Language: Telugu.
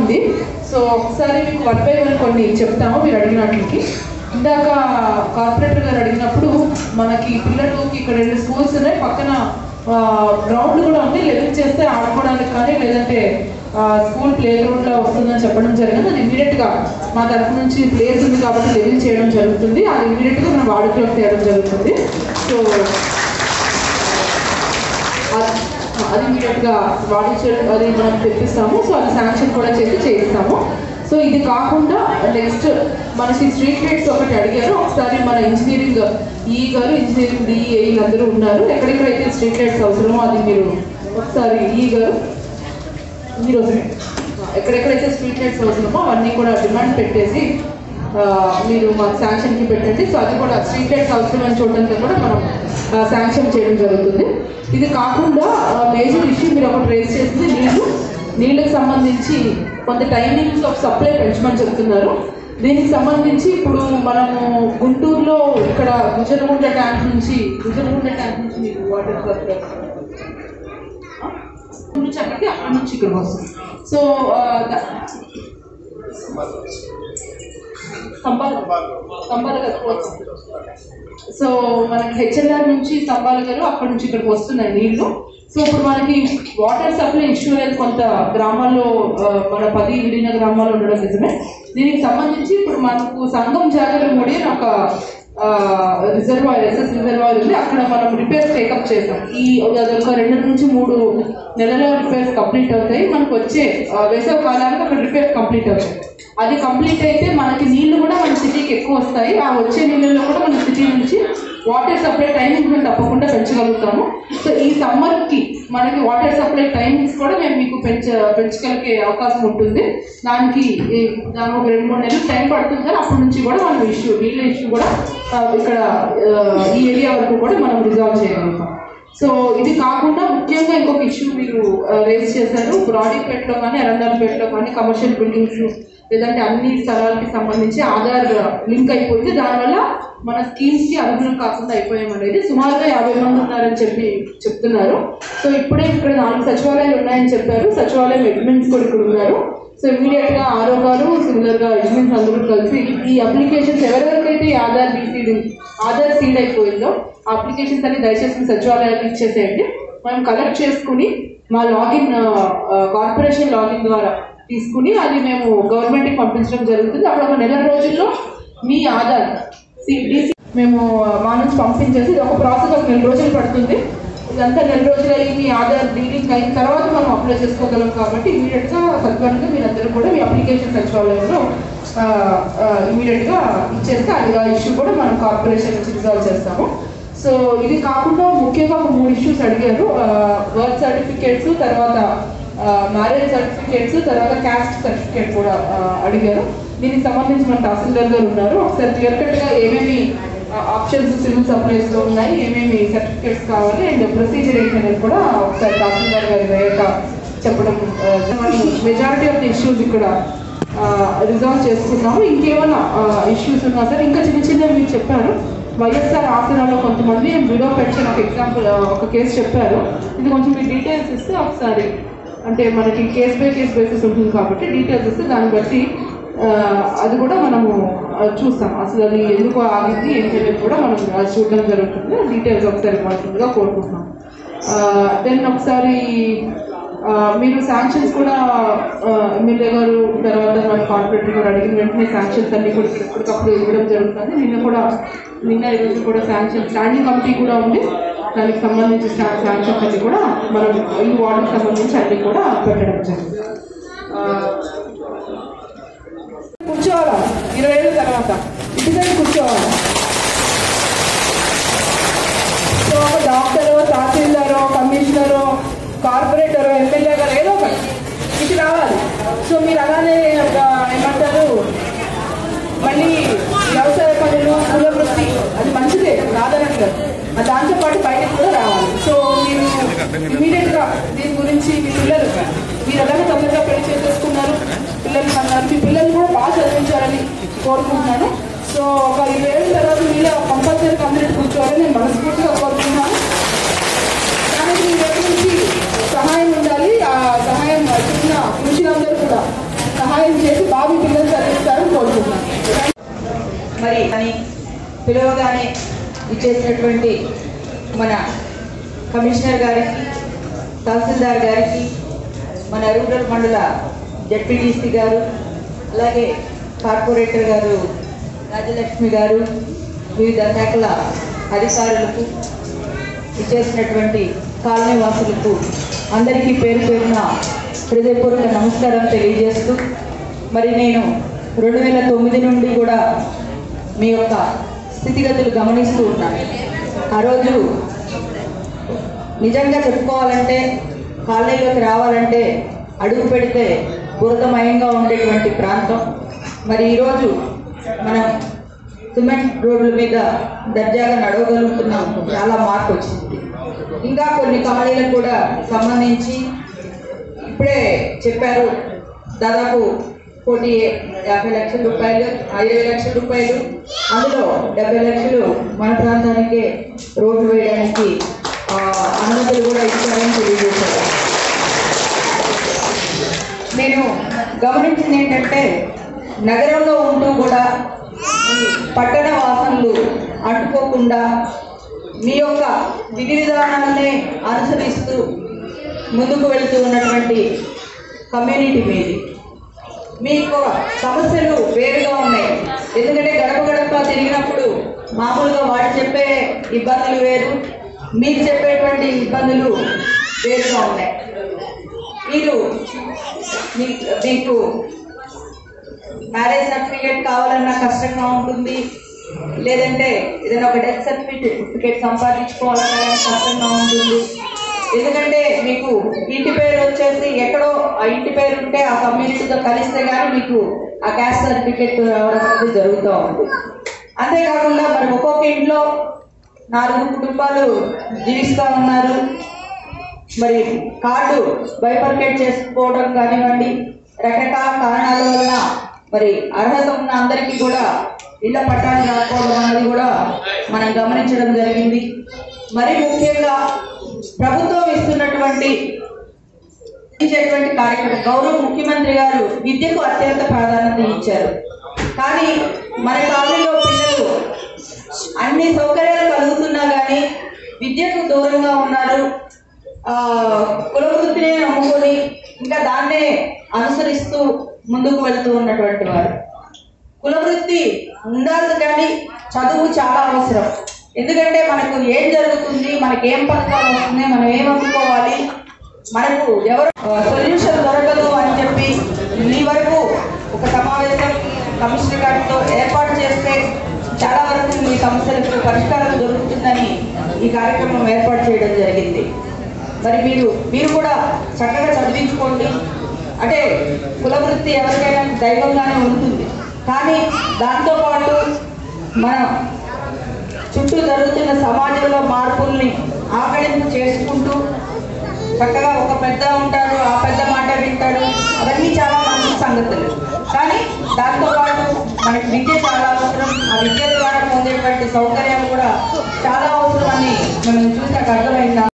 ఉంది సో ఒకసారి మీకు వన్ బై వన్ కొన్ని చెప్తాము మీరు అడిగినట్లకి ఇందాక కార్పొరేటర్ గారు అడిగినప్పుడు మనకి పిల్లలకి ఇక్కడ రెండు స్కూల్స్ ఉన్నాయి పక్కన గ్రౌండ్ కూడా ఉంది లెవెల్ చేస్తే ఆడుకోవడానికి కానీ లేదంటే స్కూల్ ప్లే గ్రౌండ్ లో వస్తుందని చెప్పడం జరిగింది అది ఇమీడియట్ గా మా తరఫు నుంచి ప్లేస్ ఉంది కాబట్టి లెవెల్ చేయడం జరుగుతుంది అది ఇమీడియట్ గా మనం వాడుకలోకి తేయడం జరుగుతుంది సో అది- అది ఇమీడియట్ గా వాడి అది మనం తెప్పిస్తాము సో అది శాంక్షన్ కూడా చేసి చేయిస్తాము సో ఇది కాకుండా నెక్స్ట్ మనకి స్ట్రీట్ లైట్స్ ఒకటి అడిగారు ఒకసారి మన ఇంజనీరింగ్ ఈ గారు ఇంజనీరింగ్ డిఏ అందరూ ఉన్నారు ఎక్కడెక్కడైతే స్ట్రీట్ లైట్స్ అవసరమో అది మీరు ఒకసారి ఈ గారు మీరు ఎక్కడెక్కడైతే స్ట్రీట్ లైట్స్ అవసరమో అవన్నీ కూడా డిమాండ్ పెట్టేసి ఆ, మీరు మాకు శాంక్షన్కి పెట్టండి సో అది కూడా స్ట్రీట్ లైట్స్ అవసరమైన చూడడానికి కూడా మనం శాంక్షన్ చేయడం జరుగుతుంది ఇది కాకుండా మేజర్ ఇష్యూ మీరు ఒకటి రేస్ చేసింది నీళ్ళు నీళ్ళకి సంబంధించి కొంత టైమింగ్స్ ఆఫ్ సప్లై పెంచమని చెప్తున్నారు దీనికి సంబంధించి ఇప్పుడు మనము గుంటూరులో ఇక్కడ గుజరగుంట ట్యాంక్ నుంచి గుజరగుంట ట్యాంక్ నుంచి మీకు వాటర్ సప్లై నుంచి అక్కడికి అక్కడి నుంచి ఇక్కడికి వస్తుంది సో ఆ, ద- స్తంభాల స్తంభాల గారు సో మనకి హెచ్ఎల్ఆర్ నుంచి స్తంభాల గారు అక్కడ నుంచి ఇక్కడికి వస్తున్నాయి నీళ్లు సో ఇప్పుడు మనకి వాటర్ సప్లై ఇష్యూ అనేది కొంత గ్రామాల్లో ఆ, మన పది విడిన గ్రామాల్లో ఉండడం నిజమే దీనికి సంబంధించి ఇప్పుడు మనకు సంఘం జాగరణ ముడి అని ఒక రిజర్వాయర్ ఎస్ఎస్ రిజర్వాయర్ ఉంది అక్కడ మనం రిపేర్స్ టేకప్ చేసాం ఈ అదొక రెండు నుంచి మూడు నెలల రిపేర్స్ కంప్లీట్ అవుతాయి మనకు వచ్చే ఆ, వేసవి కాలానికి అక్కడ రిపేర్స్ కంప్లీట్ అవుతాయి అది కంప్లీట్ అయితే మనకి నీళ్లు కూడా మన సిటీకి ఎక్కువ వస్తాయి ఆ వచ్చే నీళ్ళలో కూడా మన సిటీ నుంచి వాటర్ సప్లై టైమింగ్స్ మేము తప్పకుండా పెంచగలుగుతాము సో ఈ సమ్మర్కి మనకి వాటర్ సప్లై టైమింగ్స్ కూడా మేము మీకు పెంచ పెంచగలిగే అవకాశం ఉంటుంది దానికి ఈ- దానికి ఒక రెండు మూడు నెలలు టైం పడుతుంది కానీ అప్పటి నుంచి కూడా మనం ఇష్యూ నీళ్ళ ఇష్యూ కూడా ఆ, ఇక్కడ ఆ, ఈ ఏరియా వరకు కూడా మనం రిజాల్వ్ చేయగలుగుతాం సో ఇది కాకుండా ముఖ్యంగా ఇంకొక ఇష్యూ మీరు రేస్ చేశారు బ్రాడీపేటలో కానీ అరండాలపేటలో కానీ కమర్షియల్ బిల్డింగ్స్ లేదంటే అన్ని స్థలాలకి సంబంధించి ఆధార్ లింక్ అయిపోయింది దానివల్ల మన స్కీమ్స్ కి అనుగుణం కాకుండా అయిపోయాం అనేది సుమారుగా యాభై మంది ఉన్నారని చెప్పి చెప్తున్నారు సో ఇప్పుడే ఇక్కడ నాలుగు సచివాలయాలు ఉన్నాయని చెప్పారు సచివాలయం అడ్మిన్స్ కూడా ఇక్కడ ఉన్నారు సో ఇమీడియట్ గా ఆరో గారు సిమిలర్ గా అడ్మిన్స్ అందరూ కలిసి ఈ అప్లికేషన్స్ ఎవరెవరికైతే ఈ ఆధార్ బీసీడింగ్ ఆధార్ సీడ్ అయిపోయిందో ఆ అప్లికేషన్స్ అన్ని దయచేసి మీ సచివాలయాలకు ఇచ్చేసేయండి మనం కలెక్ట్ చేసుకుని మా లాగిన్ కార్పొరేషన్ లాగిన్ ద్వారా తీసుకుని అది మేము గవర్నమెంట్కి పంపించడం జరుగుతుంది అప్పుడు ఒక నెల రోజుల్లో మీ ఆధార్ డిసి మేము మా నుంచి పంపించేసి ఇది ఒక ప్రాసెస్ ఒక నెల రోజులు పడుతుంది ఇదంతా నెల రోజులు అయ్యి మీ ఆధార్ డీలింగ్ అయిన తర్వాత మనం అప్లై చేసుకోగలం కాబట్టి ఇమీడియట్గా సత్వరంగా మీరందరూ కూడా మీ అప్లికేషన్ సచివాలయంలో ఇమీడియట్గా ఇచ్చేస్తే అది ఆ ఇష్యూ కూడా మనం కార్పొరేషన్ నుంచి రిజాల్వ్ చేస్తాము సో ఇది కాకుండా ముఖ్యంగా ఒక మూడు ఇష్యూస్ అడిగారు బర్త్ సర్టిఫికేట్స్ తర్వాత మ్యారేజ్ సర్టిఫికేట్స్ తర్వాత క్యాస్ట్ సర్టిఫికేట్ కూడా ఆ, అడిగారు దీనికి సంబంధించి మన తహసీల్దార్ గారు ఉన్నారు ఒకసారి క్లియర్ కట్గా ఏమేమి ఆప్షన్స్ సివిల్ సప్లైస్ లో ఉన్నాయి ఏమేమి సర్టిఫికేట్స్ కావాలి అండ్ ప్రొసీజర్ ఏంటి అనేది కూడా ఒకసారి తహసీల్దార్ గారి వేయక చెప్పడం మెజారిటీ ఆఫ్ ది ఇష్యూస్ ఇక్కడ రిజాల్వ్ చేసుకున్నాము ఇంకేమైనా ఇష్యూస్ ఉన్నా సరే ఇంకా చిన్న చిన్నవి మీరు చెప్పారు వైఎస్ఆర్ ఆసనాలో కొంతమంది విడో పెన్షన్ ఒక ఎగ్జాంపుల్ ఒక కేసు చెప్పారు ఇది కొంచెం మీరు డీటెయిల్స్ ఇస్తే ఒకసారి అంటే మనకి కేస్ బై కేస్ బేసిస్ ఉంటుంది కాబట్టి డీటెయిల్స్ ఇస్తే దాన్ని బట్టి ఆ, అది కూడా మనము ఆ, చూస్తాం అసలు అది ఎందుకు ఆగింది ఏంటి అనేది కూడా మనం అది చూడడం జరుగుతుంది డీటెయిల్స్ ఒకసారి ఇవ్వాల్సిందిగా కోరుకుంటున్నాం దెన్ ఒకసారి ఆ, మీరు శాంక్షన్స్ కూడా ఎమ్మెల్యే గారు తర్వాత మన కార్పొరేటర్ గారు అడిగిన వెంటనే శాంక్షన్స్ అన్ని కూడా ఇప్పటికప్పుడు ఇవ్వడం జరుగుతుంది నిన్న కూడా నిన్న ఈరోజు కూడా శాంక్షన్ స్టాండింగ్ కమిటీ కూడా ఉంది దానికి సంబంధించి శాంక్షన్స్ అన్ని కూడా మనం ఈ వార్డుకి సంబంధించి అన్ని కూడా పెట్టడం జరిగింది ఆ, కూర్చోవాలా ఇరవై ఏళ్ళ తర్వాత ఇంటి దగ్గర కూర్చోవాలా సో ఒక డాక్టరో తహసీల్దారో కమిషనరో కార్పొరేటరో ఎమ్మెల్యే గారు ఏదో ఒకటి ఇటు రావాలి సో మీరు అలానే ఒక ఏమంటారు మళ్ళీ వ్యవసాయ పనులు కుల వృత్తి అది మంచిదే రాదనట్లేదు ఆ దాంతో పాటు బయటకు కూడా రావాలి సో మీరు ఇమీడియట్ గా దీని గురించి మీ పిల్లలు మీరు ఎలాగో తొందరగా పెళ్లి చేసేసుకున్నారు పిల్లలు అన్నారు మీ పిల్లలు కూడా బాగా చదివించాలని కోరుకుంటున్నాను సో ఒక ఇరవై ఏళ్ళ తర్వాత మీలో కంపల్సరీ కంప్లీట్ కూర్చోవాలని నేను మనస్ఫూర్తిగా కోరుకుంటున్నాను దానికి మీ వైపు నుంచి సహాయం ఉండాలి ఆ సహాయం చిన్న కృషి అందరూ కూడా సహాయం చేసి బాబు పిల్లలు చదివిస్తారని కోరుకుంటున్నాను మరి అని పిలవగానే ఇచ్చేసినటువంటి మన కమిషనర్ గారికి తహసీల్దార్ గారికి మన రూరల్ మండల జడ్పీటీసీ గారు అలాగే కార్పొరేటర్ గారు రాజలక్ష్మి గారు వివిధ శాఖల అధికారులకు ఇచ్చేసినటువంటి కాలనీ వాసులకు అందరికీ పేరు పేరున హృదయపూర్వక నమస్కారం తెలియజేస్తూ మరి నేను రెండు వేల తొమ్మిది నుండి కూడా మీ యొక్క స్థితిగతులు గమనిస్తూ ఉన్నాను ఆ రోజు నిజంగా చెప్పుకోవాలంటే కాలనీలోకి రావాలంటే అడుగు పెడితే బురదమయంగా ఉండేటువంటి ప్రాంతం మరి ఈరోజు మనం సిమెంట్ రోడ్ల మీద దర్జాగా నడవగలుగుతున్నాం చాలా మార్పు వచ్చింది ఇంకా కొన్ని కాలనీలకు కూడా సంబంధించి ఇప్పుడే చెప్పారు దాదాపు కోటి యాభై లక్షల రూపాయలు ఇరవై లక్షల రూపాయలు అందులో డెబ్బై లక్షలు మన ప్రాంతానికే రోడ్లు వేయడానికి ఆ, అనుమతులు కూడా ఇచ్చారని తెలియజేశారు నేను గమనించింది ఏంటంటే నగరంలో ఉంటూ కూడా ఈ పట్టణ వాసనలు అంటుకోకుండా మీ యొక్క విధి విధానాలనే అనుసరిస్తూ ముందుకు వెళుతూ ఉన్నటువంటి కమ్యూనిటీ మీది మీకు సమస్యలు వేరుగా ఉన్నాయి ఎందుకంటే గడప గడప తిరిగినప్పుడు మామూలుగా వాడు చెప్పే ఇబ్బందులు వేరు మీకు చెప్పేటువంటి ఇబ్బందులు వేరుగా ఉన్నాయి మీరు మీ- మీకు మ్యారేజ్ సర్టిఫికేట్ కావాలన్నా కష్టంగా ఉంటుంది లేదంటే ఏదైనా ఒక డెత్ సర్టిఫికేట్ సంపాదించుకోవాలన్నా కానీ కష్టంగా ఉంటుంది ఎందుకంటే మీకు ఇంటి పేరు వచ్చేసి ఎక్కడో ఆ ఇంటి పేరు ఉంటే ఆ కమ్యూనిటీతో కలిస్తే కానీ మీకు ఆ క్యాస్ట్ సర్టిఫికేట్ రావడం అనేది జరుగుతూ ఉంది అంతేకాకుండా మరి ఒక్కొక్క ఇంట్లో నాలుగు కుటుంబాలు జీవిస్తూ ఉన్నారు మరి కార్డు బైపర్కేట్ చేసుకోవడం కానివ్వండి రకరకాల కారణాల వలన మరి అర్హత ఉన్న అందరికీ కూడా ఇళ్ల పట్టాలు రాకపోవడం అనేది కూడా మనం గమనించడం జరిగింది మరి ముఖ్యంగా ప్రభుత్వం ఇస్తున్నటువంటి ఇచ్చేటువంటి కార్యక్రమం గౌరవ ముఖ్యమంత్రి గారు విద్యకు అత్యంత ప్రాధాన్యత ఇచ్చారు కానీ మన కాలనీలో పిల్లలు అన్ని సౌకర్యాలు కలుగుతున్నా కానీ విద్యకు దూరంగా ఉన్నారు ఆ, కుల వృత్తినే నమ్ముకొని ఇంకా దాన్నే అనుసరిస్తూ ముందుకు వెళ్తూ ఉన్నటువంటి వారు కుల వృత్తి ఉండాలి కానీ చదువు చాలా అవసరం ఎందుకంటే మనకు ఏం జరుగుతుంది మనకి ఏం పథకాలు వస్తున్నాయి మనం ఏం అందుకోవాలి మనకు ఎవరు సొల్యూషన్ దొరకదు అని చెప్పి ఈ వరకు ఒక సమావేశం కమిషనర్ గారితో ఏర్పాటు చేస్తే చాలా వరకు మీ సమస్యలకు పరిష్కారం దొరుకుతుందని ఈ కార్యక్రమం ఏర్పాటు చేయడం జరిగింది మరి మీరు మీరు కూడా చక్కగా చదివించుకోండి అంటే కుల వృత్తి ఎవరికైనా దైవంగానే ఉంటుంది కానీ దాంతోపాటు మనం చుట్టూ జరుగుతున్న సమాజంలో మార్పుల్ని ఆకలింపు చేసుకుంటూ చక్కగా ఒక పెద్ద ఉంటాడు ఆ పెద్ద మాట వింటాడు అవన్నీ చాలా మంచి సంగతులు కానీ దాంతో పాటు మనకి విద్య చాలా అవసరం ఆ విద్య ద్వారా పొందేటువంటి సౌకర్యాలు కూడా చాలా అవసరం అని మనం చూసాక అర్థమైందా